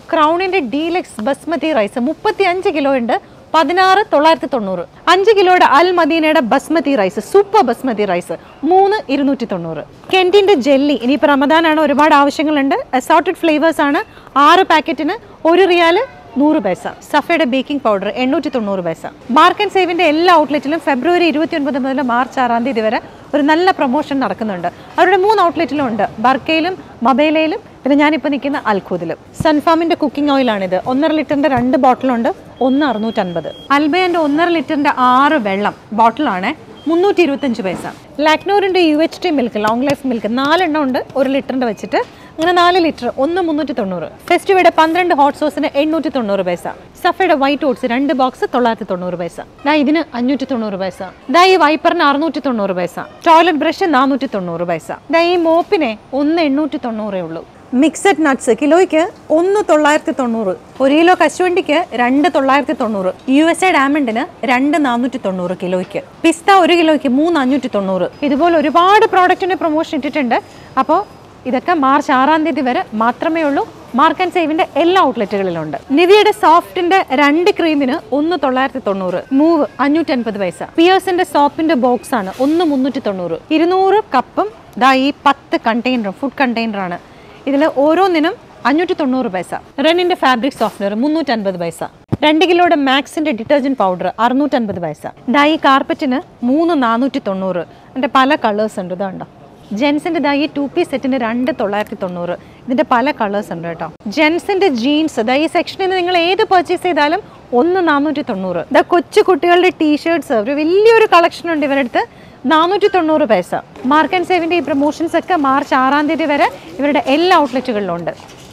ക്രൗണിന്റെ deluxe basmati rice മുപ്പത്തി അഞ്ച് kilo ഉണ്ട് പതിനാറ് തൊള്ളായിരത്തി തൊണ്ണൂറ് അഞ്ച് കിലോയുടെ അൽ മദീനയുടെ basmati rice super basmati rice മൂന്ന് ഇരുന്നൂറ്റി തൊണ്ണൂറ് കെൻറ്റിൻ്റെ ജെല്ലി ഇനിയിപ്പോൾ റമദാനാണ് ഒരുപാട് ആവശ്യങ്ങളുണ്ട് അസോർട്ടഡ് ഫ്ലേവേഴ്സ് ആണ് ആറ് പാക്കറ്റിന് ഒരു റിയാല് നൂറ് പൈസ സഫയുടെ ബേക്കിംഗ് പൗഡർ എണ്ണൂറ്റി തൊണ്ണൂറ് പൈസ മാർക്ക് ആൻഡ് സേവിൻ്റെ എല്ലാ ഔട്ട്ലെറ്റിലും ഫെബ്രുവരി ഇരുപത്തി ഒൻപത് മുതൽ മാർച്ച് ആറാം തീയതി വരെ ഒരു നല്ല പ്രൊമോഷൻ നടക്കുന്നുണ്ട് അവരുടെ മൂന്ന് ഔട്ട്ലെറ്റിലും ഉണ്ട് ബർക്കയിലും മബേലയിലും പിന്നെ ഞാനിപ്പോൾ നിൽക്കുന്ന അൽഖൂദിലും സൺഫാമിൻ്റെ കുക്കിംഗ് ഓയിലാണിത് ഒന്നര ലിറ്ററിൻ്റെ രണ്ട് ബോട്ടിലുണ്ട് ഒന്ന് അറുന്നൂറ്റൻപത് അൽബയൻ്റെ ഒന്നര ലിറ്ററിൻ്റെ ആറ് വെള്ളം ബോട്ടിലാണ് മുന്നൂറ്റി ഇരുപത്തഞ്ച് പൈസ ലാക്നോറിൻ്റെ U H T milk long life milk നാലെണ്ണം ഉണ്ട് ഒരു ലിറ്ററിൻ്റെ വെച്ചിട്ട് അങ്ങനെ നാല് ലിറ്റർ ഒന്ന് മുന്നൂറ്റി തൊണ്ണൂറ് ഫെസ്റ്റിവയുടെ പന്ത്രണ്ട് ഹോട്ട് സോസിന് എണ്ണൂറ്റി തൊണ്ണൂറ് പൈസ സഫയുടെ വൈറ്റ് ഓട്സ് രണ്ട് ബോക്സ് തൊള്ളായിരത്തി തൊണ്ണൂറ് പൈസ ദാ ഇതിന് അഞ്ഞൂറ്റി തൊണ്ണൂറ് പൈസ ദാ ഈ വൈപ്പറിന് അറുന്നൂറ്റി തൊണ്ണൂറ് പൈസ ടോയ്ലറ്റ് ബ്രഷ് നാനൂറ്റി തൊണ്ണൂറ് പൈസ ദാ ഈ മോപ്പിനെ ഒന്ന് എണ്ണൂറ്റി തൊണ്ണൂറേ ഉള്ളൂ മിക്സഡ് നട്ട്സ് കിലോയ്ക്ക് ഒന്ന് തൊള്ളായിരത്തി തൊണ്ണൂറ് ഒരു കിലോ കശുവണ്ടിക്ക് രണ്ട് തൊള്ളായിരത്തി തൊണ്ണൂറ് യു എസ് എ ഡയമണ്ടിന് രണ്ട് നാനൂറ്റി തൊണ്ണൂറ് കിലോയ്ക്ക് പിസ്ത ഒരു കിലോയ്ക്ക് മൂന്ന് അഞ്ഞൂറ്റി തൊണ്ണൂറ് ഇതുപോലെ ഒരുപാട് പ്രോഡക്റ്റിന് പ്രൊമോഷൻ ഇട്ടിട്ടുണ്ട് അപ്പോൾ ഇതൊക്കെ മാർച്ച് ആറാം തീയതി വരെ മാത്രമേ ഉള്ളൂ മാർക്ക് ആൻഡ് സേവിന്റെ എല്ലാ ഔട്ട്ലെറ്റുകളിലുണ്ട് നിവിയുടെ സോഫ്റ്റിന്റെ രണ്ട് ക്രീമിന് ഒന്ന് തൊള്ളായിരത്തി തൊണ്ണൂറ് മൂവ് അഞ്ഞൂറ്റി അൻപത് പൈസ പിയേഴ്സിന്റെ സോപ്പിന്റെ ബോക്സ് ആണ് ഒന്ന് മുന്നൂറ്റി തൊണ്ണൂറ് ഇരുന്നൂറ് കപ്പും ദാ ഈ പത്ത് കണ്ടെയ്നറും ഫുഡ് കണ്ടെയ്നറാണ് ഇതിൽ ഓരോന്നിനും അഞ്ഞൂറ്റി തൊണ്ണൂറ് പൈസ റെനിന്റെ ഫാബ്രിക് സോഫ്റ്റ്വെയർ മുന്നൂറ്റൻപത് പൈസ രണ്ട് കിലോയുടെ മാക്സിന്റെ ഡിറ്റർജന്റ് പൗഡർ അറുന്നൂറ്റൻപത് പൈസ ദാ ഈ കാർപ്പറ്റിന് മൂന്ന് നാനൂറ്റി തൊണ്ണൂറ് അതിന്റെ പല കളേഴ്സ് ഉണ്ട് ഇതുണ്ടോ ജെൻസിന്റെ ദാ ഈ ടു പീസ് സെറ്റിന് രണ്ട് തൊള്ളായിരത്തി തൊണ്ണൂറ് ഇതിന്റെ പല കളേഴ്സ് ഉണ്ട് കേട്ടോ ജെൻസിന്റെ ജീൻസ് ദാ ഈ സെക്ഷനിൽ നിന്ന് നിങ്ങൾ ഏത് പർച്ചേസ് ചെയ്താലും ഒന്ന് നാനൂറ്റി തൊണ്ണൂറ് ദാ കൊച്ചു കുട്ടികളുടെ ടീഷർട്സ് ഒരു വലിയൊരു കളക്ഷൻ ഉണ്ട് ഇവരുടെ അടുത്ത് നാനൂറ്റി തൊണ്ണൂറ് പൈസ മാർക്ക് ആൻഡ് സേവിന്റെ ഈ പ്രൊമോഷൻസ് ഒക്കെ മാർച്ച് ആറാം തീയതി വരെ ഇവരുടെ എല്ലാ ഔട്ട്ലെറ്റുകളിലും ഉണ്ട്